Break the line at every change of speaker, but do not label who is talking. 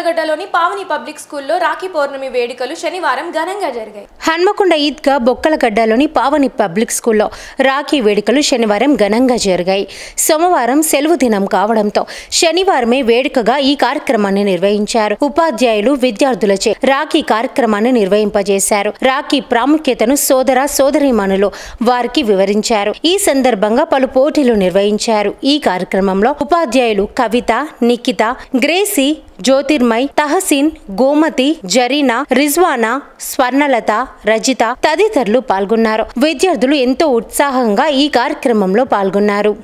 బొక్కలగడ్డలోని Pavani public స్కూల్లో రాఖీ పౌర్ణమి వేడుకలు శనివారం ఘనంగా జరిగాయి
హన్మకొండ ఈద్గా బొక్కలగడ్డలోని పావని పబ్లిక్ స్కూల్లో రాఖీ వేడుకలు శనివారం ఘనంగా జరిగాయి సోమవారం సెలవు దినం కావడంతో శనివారమే వేడుకగా ఈ కార్యక్రమాన్ని నిర్వహించారు ఉపాధ్యాయులు విద్యార్థులచే రాఖీ కార్యక్రమాన్ని నిర్వహింపజేశారు రాఖీ ప్రాముఖ్యతను సోదర సోదరీమణులు వారికి వివరించారు ఈ సందర్భంగా పలు పోటీలు నిర్వహించారు ఈ కార్యక్రమంలో ఉపాధ్యాయులు కవిత నిఖిత గ్రేసీ జ్యోతిర్మయ్ తహసీన్ గోమతి జరీనా రిజ్వానా స్వర్ణలత రజిత తదితరులు పాల్గొన్నారు విద్యార్థులు ఎంతో ఉత్సాహంగా ఈ కార్యక్రమంలో పాల్గొన్నారు